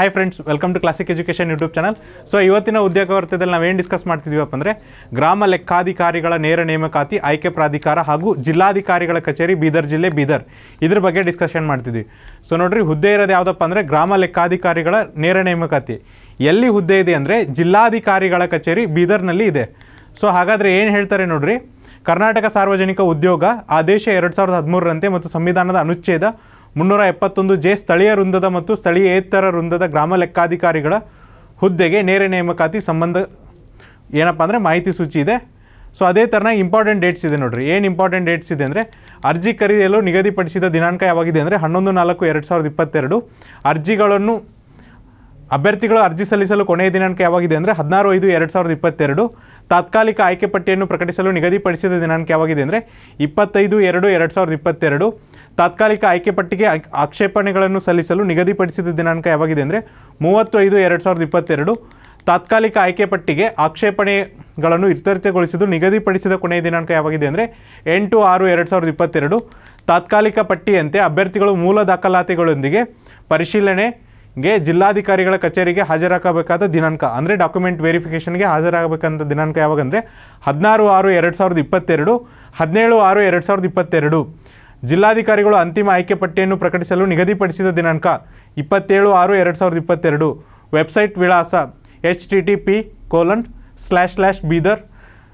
hi friends welcome to classic education YouTube channel so ಇವತ್ತಿನ ಉದ್ಯೋಗ ವಾರ್ತೆದಲ್ಲಿ ನಾವೇನು ಡಿಸ್ಕಸ್ ಮಾಡ್ತಿದ್ದೀವಪ್ಪ ಅಂದರೆ ಗ್ರಾಮ ಲೆಕ್ಕಾಧಿಕಾರಿಗಳ ನೇರ ನೇಮಕಾತಿ ಆಯ್ಕೆ ಪ್ರಾಧಿಕಾರ ಹಾಗೂ ಜಿಲ್ಲಾಧಿಕಾರಿಗಳ ಕಚೇರಿ ಬೀದರ್ ಜಿಲ್ಲೆ ಬೀದರ್ ಇದ್ರ ಬಗ್ಗೆ ಡಿಸ್ಕಷನ್ ಮಾಡ್ತಿದ್ವಿ ಸೊ ನೋಡ್ರಿ ಹುದ್ದೆ ಇರೋದು ಯಾವುದಪ್ಪ ಅಂದರೆ ಗ್ರಾಮ ಲೆಕ್ಕಾಧಿಕಾರಿಗಳ ನೇರ ನೇಮಕಾತಿ ಎಲ್ಲಿ ಹುದ್ದೆ ಇದೆ ಅಂದರೆ ಜಿಲ್ಲಾಧಿಕಾರಿಗಳ ಕಚೇರಿ ಬೀದರ್ನಲ್ಲಿ ಇದೆ ಸೊ ಹಾಗಾದರೆ ಏನು ಹೇಳ್ತಾರೆ ನೋಡ್ರಿ ಕರ್ನಾಟಕ ಸಾರ್ವಜನಿಕ ಉದ್ಯೋಗ ಆದೇಶ ಎರಡು ಸಾವಿರದ ಹದಿಮೂರರಂತೆ ಮತ್ತು ಸಂವಿಧಾನದ ಅನುಚ್ಛೇದ ಮುನ್ನೂರ ಎಪ್ಪತ್ತೊಂದು ಜೆ ಸ್ಥಳೀಯ ವೃಂದದ ಮತ್ತು ಸ್ಥಳೀಯೇತರ ವೃಂದದ ಗ್ರಾಮ ಲೆಕ್ಕಾಧಿಕಾರಿಗಳ ಹುದ್ದೆಗೆ ನೇರ ನೇಮಕಾತಿ ಸಂಬಂಧ ಏನಪ್ಪ ಅಂದರೆ ಮಾಹಿತಿ ಸೂಚಿ ಇದೆ ಸೊ ಅದೇ ಥರನಾಗಿ ಇಂಪಾರ್ಟೆಂಟ್ ಡೇಟ್ಸ್ ಇದೆ ನೋಡ್ರಿ ಏನು ಇಂಪಾರ್ಟೆಂಟ್ ಡೇಟ್ಸ್ ಇದೆ ಅಂದರೆ ಅರ್ಜಿ ಕರೆಯಲು ನಿಗದಿಪಡಿಸಿದ ದಿನಾಂಕ ಯಾವಾಗಿದೆ ಅಂದರೆ ಹನ್ನೊಂದು ನಾಲ್ಕು ಎರಡು ಸಾವಿರದ ಇಪ್ಪತ್ತೆರಡು ಅರ್ಜಿಗಳನ್ನು ಅಭ್ಯರ್ಥಿಗಳು ಅರ್ಜಿ ಸಲ್ಲಿಸಲು ಕೊನೆಯ ದಿನಾಂಕ ಯಾವಾಗಿದೆ ಅಂದರೆ ಹದಿನಾರು ಐದು ಎರಡು ಸಾವಿರದ ಇಪ್ಪತ್ತೆರಡು ತಾತ್ಕಾಲಿಕ ಆಯ್ಕೆ ಪಟ್ಟಿಯನ್ನು ಪ್ರಕಟಿಸಲು ನಿಗದಿಪಡಿಸಿದ ದಿನಾಂಕ ಯಾವಾಗಿದೆ ಅಂದರೆ ಇಪ್ಪತ್ತೈದು ಎರಡು ಎರಡು ಸಾವಿರದ ಇಪ್ಪತ್ತೆರಡು ತಾತ್ಕಾಲಿಕ ಆಯ್ಕೆ ಪಟ್ಟಿಗೆ ಆಕ್- ಆಕ್ಷೇಪಣೆಗಳನ್ನು ಸಲ್ಲಿಸಲು ನಿಗದಿಪಡಿಸಿದ ದಿನಾಂಕ ಯಾವಾಗಿದೆ ಅಂದರೆ ಮೂವತ್ತು ಐದು ಎರಡು ಸಾವಿರದ ಇಪ್ಪತ್ತೆರಡು ತಾತ್ಕಾಲಿಕ ಆಯ್ಕೆ ಪಟ್ಟಿಗೆ ಆಕ್ಷೇಪಣೆಗಳನ್ನು ಇತ್ಯರ್ಥಗೊಳಿಸಿದ್ದು ನಿಗದಿಪಡಿಸಿದ ಕೊನೆಯ ದಿನಾಂಕ ಯಾವಾಗಿದೆ ಅಂದರೆ ಎಂಟು ಆರು ಎರಡು ಸಾವಿರದ ಇಪ್ಪತ್ತೆರಡು ತಾತ್ಕಾಲಿಕ ಪಟ್ಟಿಯಂತೆ ಅಭ್ಯರ್ಥಿಗಳು ಮೂಲ ದಾಖಲಾತಿಗಳೊಂದಿಗೆ ಪರಿಶೀಲನೆಗೆ ಜಿಲ್ಲಾಧಿಕಾರಿಗಳ ಕಚೇರಿಗೆ ಹಾಜರಾಗಬೇಕಾದ ದಿನಾಂಕ ಅಂದರೆ ಡಾಕ್ಯುಮೆಂಟ್ ವೆರಿಫಿಕೇಷನ್ಗೆ ಹಾಜರಾಗಬೇಕಂತ ದಿನಾಂಕ ಯಾವಾಗ ಅಂದರೆ ಹದಿನಾರು ಆರು ಎರಡು ಸಾವಿರದ ಇಪ್ಪತ್ತೆರಡು ಹದಿನೇಳು ಆರು ಎರಡು ಸಾವಿರದ ಇಪ್ಪತ್ತೆರಡು ಜಿಲ್ಲಾಧಿಕಾರಿಗಳು ಅಂತಿಮ ಆಯ್ಕೆ ಪಟ್ಟಿಯನ್ನು ಪ್ರಕಟಿಸಲು ನಿಗದಿಪಡಿಸಿದ ದಿನಾಂಕ ಇಪ್ಪತ್ತೇಳು ಆರು ಎರಡು ಸಾವಿರದ ಇಪ್ಪತ್ತೆರಡು ವೆಬ್ಸೈಟ್ ವಿಳಾಸ H T T P colon slash slash Bidar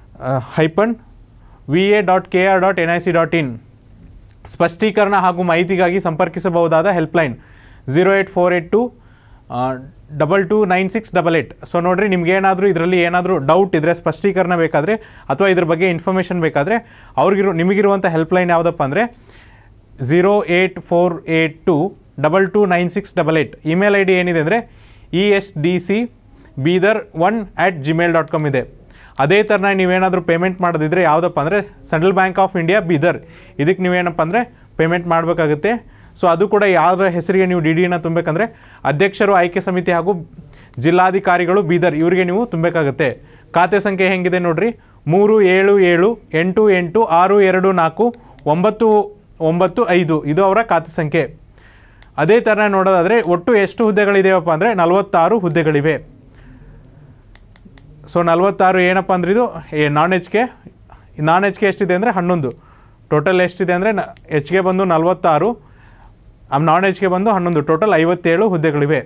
hyphen V A dot K R dot N I C dot in ಸ್ಪಷ್ಟೀಕರಣ ಹಾಗೂ ಮಾಹಿತಿಗಾಗಿ ಸಂಪರ್ಕಿಸಬಹುದಾದ helpline zero eight four eight two double two nine six double eight so ನೋಡಿರಿ ನಿಮ್ಗೆ ಏನಾದರೂ ಇದರಲ್ಲಿ ಏನಾದರೂ doubt ಇದ್ದರೆ ಸ್ಪಷ್ಟೀಕರಣ ಬೇಕಾದರೆ ಅಥವಾ ಇದ್ರ ಬಗ್ಗೆ ಇನ್ಫಾರ್ಮೇಷನ್ ಬೇಕಾದರೆ ಅವ್ರಿಗಿರೋ ನಿಮಗಿರುವಂಥ ಹೆಲ್ಪ್ಲೈನ್ ಯಾವುದಪ್ಪ ಅಂದರೆ zero eight four eight two double two nine six double eight email I D ಏನಿದೆ ಅಂದರೆ E S D C Bidar one at Gmail dot com ಇದೆ ಅದೇ ಥರನ ನೀವೇನಾದರೂ ಪೇಮೆಂಟ್ ಮಾಡೋದಿದ್ರೆ ಯಾವುದಪ್ಪ ಅಂದರೆ Central Bank of India Bidar ಇದಕ್ಕೆ ನೀವೇನಪ್ಪ ಅಂದರೆ ಪೇಮೆಂಟ್ ಮಾಡಬೇಕಾಗುತ್ತೆ ಸೊ ಅದು ಕೂಡ ಯಾವ ಹೆಸರಿಗೆ ನೀವು ಡಿ ಡಿನ ತುಂಬಬೇಕಂದ್ರೆ ಅಧ್ಯಕ್ಷರು ಆಯ್ಕೆ ಸಮಿತಿ ಹಾಗೂ ಜಿಲ್ಲಾಧಿಕಾರಿಗಳು ಬೀದರ್ ಇವರಿಗೆ ನೀವು ತುಂಬಬೇಕಾಗುತ್ತೆ ಖಾತೆ ಸಂಖ್ಯೆ ಹೆಂಗಿದೆ ನೋಡ್ರಿ ಮೂರು ಏಳು ಏಳು ಎಂಟು ಎಂಟು ಆರು ಎರಡು ನಾಲ್ಕು ಒಂಬತ್ತು ಒಂಬತ್ತು ಐದು ಇದು ಅವರ ಖಾತೆ ಸಂಖ್ಯೆ ಅದೇ ಥರ ನೋಡೋದಾದರೆ ಒಟ್ಟು ಎಷ್ಟು ಹುದ್ದೆಗಳಿದೆಯಪ್ಪ ಅಂದರೆ ನಲವತ್ತಾರು ಹುದ್ದೆಗಳಿವೆ ಸೊ ನಲವತ್ತಾರು ಏನಪ್ಪ ಅಂದ್ರೆ ಇದು non H K non H K ಎಷ್ಟಿದೆ ಅಂದರೆ ಹನ್ನೊಂದು ಟೋಟಲ್ ಎಷ್ಟಿದೆ ಅಂದರೆ ಎಚ್ ಗೆ ಬಂದು ನಲವತ್ತಾರು ನಾನ್ ಎಚ್ ಗೆ ಬಂದು ಹನ್ನೊಂದು ಟೋಟಲ್ ಐವತ್ತೇಳು ಹುದ್ದೆಗಳಿವೆ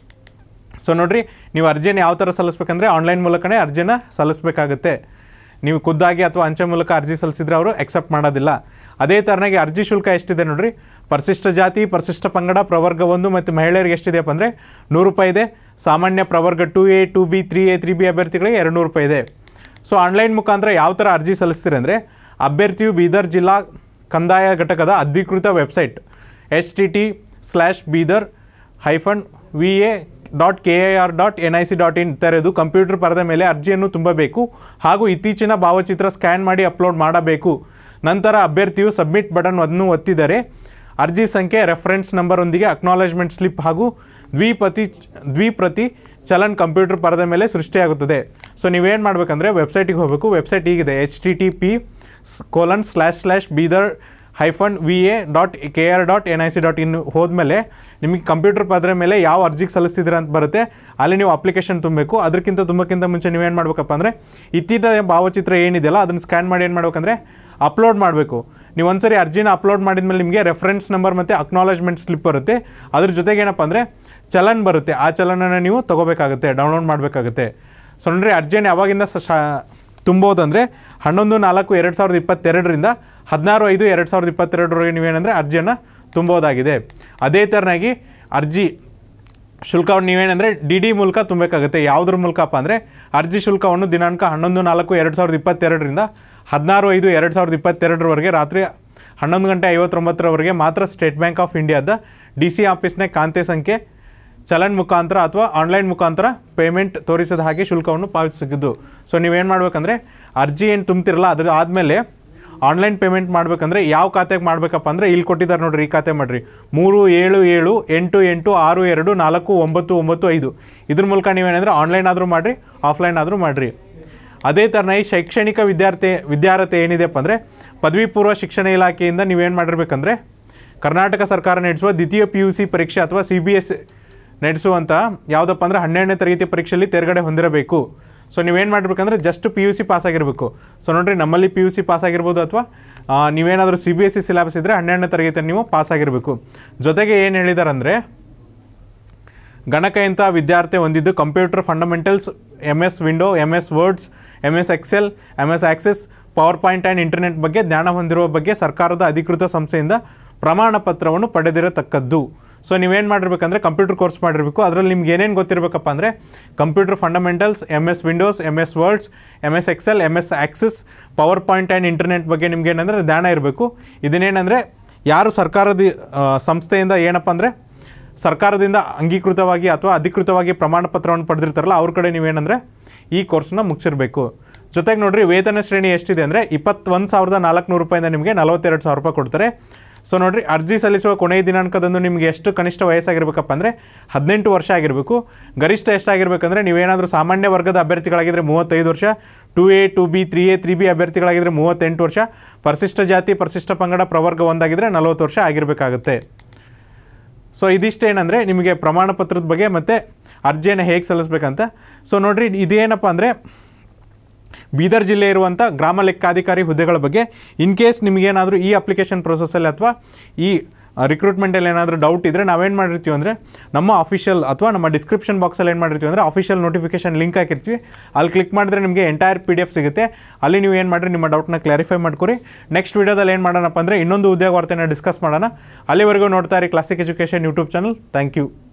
ಸೊ ನೋಡ್ರಿ ನೀವು ಅರ್ಜಿನ ಯಾವ ಥರ ಸಲ್ಲಿಸ್ಬೇಕಂದ್ರೆ ಆನ್ಲೈನ್ ಮೂಲಕನೇ ಅರ್ಜಿನ ಸಲ್ಲಿಸಬೇಕಾಗುತ್ತೆ ನೀವು ಖುದ್ದಾಗಿ ಅಥವಾ ಅಂಚೆ ಮೂಲಕ ಅರ್ಜಿ ಸಲ್ಲಿಸಿದ್ರೆ ಅವರು ಎಕ್ಸೆಪ್ಟ್ ಮಾಡೋದಿಲ್ಲ ಅದೇ ಥರನಾಗಿ ಅರ್ಜಿ ಶುಲ್ಕ ಎಷ್ಟಿದೆ ನೋಡ್ರಿ ಪರಿಶಿಷ್ಟ ಜಾತಿ ಪರಿಶಿಷ್ಟ ಪಂಗಡ ಪ್ರವರ್ಗ ಒಂದು ಮತ್ತು ಮಹಿಳೆಯರಿಗೆ ಎಷ್ಟಿದೆಯಪ್ಪ ಅಂದರೆ ನೂರು ರೂಪಾಯಿ ಇದೆ ಸಾಮಾನ್ಯ ಪ್ರವರ್ಗ two A two B three A three B ಅಭ್ಯರ್ಥಿಗಳಿಗೆ ಎರಡು ನೂರು ರೂಪಾಯಿ ಇದೆ ಸೊ ಆನ್ಲೈನ್ ಮುಖಾಂತರ ಯಾವ ಥರ ಅರ್ಜಿ ಸಲ್ಲಿಸ್ತೀರಿ ಅಂದರೆ ಅಭ್ಯರ್ಥಿಯು ಬೀದರ್ ಜಿಲ್ಲಾ ಕಂದಾಯ ಘಟಕದ ಅಧಿಕೃತ website H T T slash Bidar hyphen V A dot K I R dot N I C dot in ತೆರೆದು ಕಂಪ್ಯೂಟರ್ ಪರದ ಮೇಲೆ ಅರ್ಜಿಯನ್ನು ತುಂಬಬೇಕು ಹಾಗೂ ಇತ್ತೀಚಿನ ಭಾವಚಿತ್ರ ಸ್ಕ್ಯಾನ್ ಮಾಡಿ ಅಪ್ಲೋಡ್ ಮಾಡಬೇಕು ನಂತರ ಅಭ್ಯರ್ಥಿಯು ಸಬ್ಮಿಟ್ ಬಟನ್ ಅನ್ನು ಒತ್ತಿದರೆ ಅರ್ಜಿ ಸಂಖ್ಯೆ ರೆಫರೆನ್ಸ್ ನಂಬರೊಂದಿಗೆ ಅಕ್ನಾಲೇಜ್ಮೆಂಟ್ ಸ್ಲಿಪ್ ಹಾಗೂ ದ್ವಿಪ್ರತಿ ದ್ವಿಪ್ರತಿ ಚಲನ್ ಕಂಪ್ಯೂಟರ್ ಪರದ ಮೇಲೆ ಸೃಷ್ಟಿಯಾಗುತ್ತದೆ ಸೊ ನೀವೇನು ಮಾಡಬೇಕಂದ್ರೆ ವೆಬ್ಸೈಟಿಗೆ ಹೋಗಬೇಕು ವೆಬ್ಸೈಟ್ ಹೀಗಿದೆ H T T P colon slash slash Bidar hyphen V A dot K R dot N I C dot in ಹೋದ್ಮೇಲೆ ನಿಮಗೆ ಕಂಪ್ಯೂಟರ್ ಪದರ ಮೇಲೆ ಯಾವ ಅರ್ಜಿಗೆ ಸಲ್ಲಿಸ್ತಿದ್ದೀರ ಅಂತ ಬರುತ್ತೆ ಅಲ್ಲಿ ನೀವು ಅಪ್ಲಿಕೇಶನ್ ತುಂಬಬೇಕು ಅದಕ್ಕಿಂತ ತುಂಬಕ್ಕಿಂತ ಮುಂಚೆ ನೀವೇನು ಮಾಡಬೇಕಪ್ಪ ಅಂದರೆ ಇತ್ತೀಚಿನ ಭಾವಚಿತ್ರ ಏನಿದೆಯಲ್ಲ ಅದನ್ನು ಸ್ಕ್ಯಾನ್ ಮಾಡಿ ಏನು ಮಾಡ್ಬೇಕಂದ್ರೆ ಅಪ್ಲೋಡ್ ಮಾಡಬೇಕು ನೀವು ಒಂದ್ಸರಿ ಅರ್ಜಿನ ಅಪ್ಲೋಡ್ ಮಾಡಿದ್ಮೇಲೆ ನಿಮಗೆ ರೆಫರೆನ್ಸ್ ನಂಬರ್ ಮತ್ತು ಅಕ್ನಾಲೇಜ್ಮೆಂಟ್ ಸ್ಲಿಪ್ ಬರುತ್ತೆ ಅದ್ರ ಜೊತೆಗೆ ಏನಪ್ಪ ಅಂದರೆ ಚಲನ್ ಬರುತ್ತೆ ಆ ಚಲನನ ನೀವು ತೊಗೋಬೇಕಾಗುತ್ತೆ ಡೌನ್ಲೋಡ್ ಮಾಡಬೇಕಾಗುತ್ತೆ ಸೊ ನೋಡ್ರಿ ಅರ್ಜಿನ ಯಾವಾಗಿಂದ ಸ ಶಾ ತುಂಬೋದು ಅಂದರೆ ಹನ್ನೊಂದು ನಾಲ್ಕು ಎರಡು ಸಾವಿರದ ಇಪ್ಪತ್ತೆರಡರಿಂದ ಹದಿನಾರು ಐದು ಎರಡು ಸಾವಿರದ ಇಪ್ಪತ್ತೆರಡರವರೆಗೆ ನೀವೇನಂದರೆ ಅರ್ಜಿಯನ್ನು ತುಂಬೋದಾಗಿದೆ ಅದೇ ಥರನಾಗಿ ಅರ್ಜಿ ಶುಲ್ಕವನ್ನು ನೀವೇನೆಂದರೆ ಡಿ ಡಿ ಮೂಲಕ ತುಂಬಬೇಕಾಗುತ್ತೆ ಯಾವುದ್ರ ಮೂಲಕಪ್ಪ ಅಂದರೆ ಅರ್ಜಿ ಶುಲ್ಕವನ್ನು ದಿನಾಂಕ ಹನ್ನೊಂದು ನಾಲ್ಕು ಎರಡು ಸಾವಿರದ ಇಪ್ಪತ್ತೆರಡರಿಂದ ಹದಿನಾರು ಐದು ಎರಡು ಸಾವಿರದ ಇಪ್ಪತ್ತೆರಡರವರೆಗೆ ರಾತ್ರಿ ಹನ್ನೊಂದು ಗಂಟೆ ಐವತ್ತೊಂಬತ್ತರವರೆಗೆ ಮಾತ್ರ ಸ್ಟೇಟ್ ಬ್ಯಾಂಕ್ ಆಫ್ ಇಂಡಿಯಾದ ಡಿ ಸಿ ಆಫೀಸ್ನ ಖಾತೆ ಸಂಖ್ಯೆ ಚಲನ್ ಮುಖಾಂತರ ಅಥವಾ ಆನ್ಲೈನ್ ಮುಖಾಂತರ ಪೇಮೆಂಟ್ ತೋರಿಸದ ಹಾಗೆ ಶುಲ್ಕವನ್ನು ಪಾವತಿಸಿದ್ದು ಸೊ ನೀವೇನು ಮಾಡ್ಬೇಕಂದ್ರೆ ಅರ್ಜಿ ಏನು ತುಂಬ್ತಿರಲ್ಲ ಅದ್ರ ಆದಮೇಲೆ ಆನ್ಲೈನ್ ಪೇಮೆಂಟ್ ಮಾಡ್ಬೇಕಂದ್ರೆ ಯಾವ ಖಾತೆಗೆ ಮಾಡಬೇಕಪ್ಪ ಅಂದರೆ ಇಲ್ಲಿ ಕೊಟ್ಟಿದ್ದಾರೆ ನೋಡ್ರಿ ಈ ಖಾತೆ ಮಾಡಿರಿ ಮೂರು ಏಳು ಏಳು ಎಂಟು ಎಂಟು ಆರು ಎರಡು ನಾಲ್ಕು ಒಂಬತ್ತು ಒಂಬತ್ತು ಐದು ಇದ್ರ ಮೂಲಕ ನೀವೇನಂದ್ರೆ ಆನ್ಲೈನ್ ಆದರೂ ಮಾಡಿರಿ ಆಫ್ಲೈನ್ ಆದರೂ ಮಾಡಿರಿ ಅದೇ ಥರನ ಈ ಶೈಕ್ಷಣಿಕ ವಿದ್ಯಾರ್ಥಿ ವಿದ್ಯಾರ್ಹತೆ ಏನಿದೆಪ್ಪ ಅಂದರೆ ಪದವಿ ಪೂರ್ವ ಶಿಕ್ಷಣ ಇಲಾಖೆಯಿಂದ ನೀವೇನು ಮಾಡಿರ್ಬೇಕಂದ್ರೆ ಕರ್ನಾಟಕ ಸರ್ಕಾರ ನಡೆಸುವ ದ್ವಿತೀಯ ಪಿ ಯು ಸಿ ಪರೀಕ್ಷೆ ಅಥವಾ ಸಿ ಬಿ ಎಸ್ ನಡೆಸುವಂಥ ಯಾವುದಪ್ಪ ಅಂದರೆ ಹನ್ನೆರಡನೇ ತರಗತಿ ಪರೀಕ್ಷೆಯಲ್ಲಿ ತೇರ್ಗಡೆ ಹೊಂದಿರಬೇಕು ಸೊ ನೀವೇನು ಮಾಡಬೇಕಂದ್ರೆ just P U C pass ಆಗಿರಬೇಕು ಸೊ ನೋಡಿರಿ ನಮ್ಮಲ್ಲಿ ಪಿ ಯು ಸಿ ಪಾಸ್ ಆಗಿರ್ಬೋದು ಅಥವಾ ನೀವೇನಾದರೂ C B S C syllabus ಇದ್ದರೆ ಹನ್ನೆರಡನೇ ತರಗತಿಯಲ್ಲಿ ನೀವು ಪಾಸ್ ಆಗಿರಬೇಕು ಜೊತೆಗೆ ಏನು ಹೇಳಿದಾರಂದರೆ ಗಣಕಯಂತ್ರ ವಿದ್ಯಾರ್ಥಿ ಹೊಂದಿದ್ದು computer fundamentals M S window M S words M S Excel M S Access PowerPoint and internet ಬಗ್ಗೆ ಜ್ಞಾನ ಹೊಂದಿರುವ ಬಗ್ಗೆ ಸರ್ಕಾರದ ಅಧಿಕೃತ ಸಂಸ್ಥೆಯಿಂದ ಪ್ರಮಾಣ ಪತ್ರವನ್ನು ಪಡೆದಿರತಕ್ಕದ್ದು ಸೊ ನೀವೇನು ಮಾಡಿರ್ಬೇಕಂದ್ರೆ ಕಂಪ್ಯೂಟರ್ ಕೋರ್ಸ್ ಮಾಡಿರಬೇಕು ಅದರಲ್ಲಿ ನಿಮ್ಗೆ ಏನೇನು ಗೊತ್ತಿರಬೇಕಪ್ಪ ಅಂದರೆ computer fundamentals M S Windows M S words M S Excel M S Access PowerPoint and internet ಬಗ್ಗೆ ನಿಮ್ಗೆ ಏನಂದರೆ ಜ್ಞಾನ ಇರಬೇಕು ಇದನ್ನೇನೆಂದರೆ ಯಾರು ಸರ್ಕಾರದ ಆ, ಸಂಸ್ಥೆಯಿಂದ ಏನಪ್ಪ ಅಂದರೆ ಸರ್ಕಾರದಿಂದ ಅಂಗೀಕೃತವಾಗಿ ಅಥವಾ ಅಧಿಕೃತವಾಗಿ ಪ್ರಮಾಣ ಪತ್ರವನ್ನು ಪಡೆದಿರ್ತಾರಲ್ಲ ಅವ್ರ ಕಡೆ ನೀವೇನಂದರೆ ಈ ಕೋರ್ಸ್ನ ಮುಗಿಸಿರ್ಬೇಕು ಜೊತೆಗೆ ನೋಡ್ರಿ ವೇತನ ಶ್ರೇಣಿ ಎಷ್ಟಿದೆ ಅಂದರೆ ಇಪ್ಪತ್ತೊಂದು ಸಾವಿರದ ನಾಲ್ಕುನೂರು ರೂಪಾಯಿಂದ ನಿಮಗೆ ನಲವತ್ತೆರಡು ಸಾವಿರ ರೂಪಾಯಿ ಕೊಡ್ತಾರೆ ಸೊ ನೋಡ್ರಿ ಅರ್ಜಿ ಸಲ್ಲಿಸುವ ಕೊನೆಯ ದಿನಾಂಕದಂದು ನಿಮಗೆ ಎಷ್ಟು ಕನಿಷ್ಠ ವಯಸ್ಸಾಗಿರ್ಬೇಕಪ್ಪ ಅಂದರೆ ಹದಿನೆಂಟು ವರ್ಷ ಆಗಿರಬೇಕು ಗರಿಷ್ಠ ಎಷ್ಟಾಗಿರ್ಬೇಕಂದ್ರೆ ನೀವೇನಾದರೂ ಸಾಮಾನ್ಯ ವರ್ಗದ ಅಭ್ಯರ್ಥಿಗಳಾಗಿದ್ದರೆ ಮೂವತ್ತೈದು ವರ್ಷ two A two B three A three B ಅಭ್ಯರ್ಥಿಗಳಾಗಿದ್ದರೆ ಮೂವತ್ತೆಂಟು ವರ್ಷ ಪರಿಶಿಷ್ಟ ಜಾತಿ ಪರಿಶಿಷ್ಟ ಪಂಗಡ ಪ್ರವರ್ಗ ಒಂದಾಗಿದ್ದರೆ ನಲವತ್ತು ವರ್ಷ ಆಗಿರಬೇಕಾಗುತ್ತೆ ಸೊ ಇದಿಷ್ಟೇನಂದರೆ ನಿಮಗೆ ಪ್ರಮಾಣ ಪತ್ರದ ಬಗ್ಗೆ ಮತ್ತು ಅರ್ಜಿಯನ್ನು ಹೇಗೆ ಸಲ್ಲಿಸ್ಬೇಕಂತ ಸೊ ನೋಡಿರಿ ಇದೇನಪ್ಪ ಅಂದರೆ ಬೀದರ್ ಜಿಲ್ಲೆ ಇರುವಂಥ ಗ್ರಾಮ ಲೆಕ್ಕಾಧಿಕಾರಿ ಹುದ್ದೆಗಳ ಬಗ್ಗೆ ಇನ್ ಕೇಸ್ ನಿಮಗೇನಾದರೂ ಈ ಅಪ್ಲಿಕೇಶನ್ ಪ್ರೊಸೆಸಲ್ಲಿ ಅಥವಾ ಈ ರಿಕ್ರೂಟ್ಮೆಂಟಲ್ಲಿ ಏನಾದರೂ ಡೌಟ್ ಇದ್ದರೆ ನಾವೇನು ಮಾಡಿರ್ತೀವಿ ಅಂದರೆ ನಮ್ಮ ಅಫಿಷಿಯಲ್ ಅಥವಾ ನಮ್ಮ ಡಿಸ್ಕ್ರಿಪ್ಷನ್ ಬಾಕ್ಸಲ್ಲಿ ಏನು ಮಾಡಿರ್ತೀವಿ ಅಂದರೆ ಅಫಿಷಿಯಲ್ ನೋಟಿಫಿಕೇಶನ್ ಲಿಂಕ್ ಹಾಕಿರ್ತೀವಿ ಅಲ್ಲಿ ಕ್ಲಿಕ್ ಮಾಡಿದ್ರೆ ನಿಮಗೆ ಎಂಟೈರ್ ಪಿ ಡಿ ಎಫ್ ಸಿಗುತ್ತೆ ಅಲ್ಲಿ ನೀವು ಏನು ಮಾಡಿರಿ ನಿಮ್ಮ ಡೌಟ್ನ ಕ್ಲಾರಿಫೈ ಮಾಡ್ಕೊರಿ ನೆಕ್ಸ್ಟ್ ವೀಡಿಯೋದಲ್ಲಿ ಏನು ಮಾಡೋಣಪ್ಪ ಅಂದರೆ ಇನ್ನೊಂದು ಉದ್ಯೋಗ ವಾರ್ತೆನ ಡಿಸ್ಕಸ್ ಮಾಡೋಣ ಅಲ್ಲಿವರೆಗೂ ನೋಡ್ತಾ ಇರಿ classic education YouTube channel thank you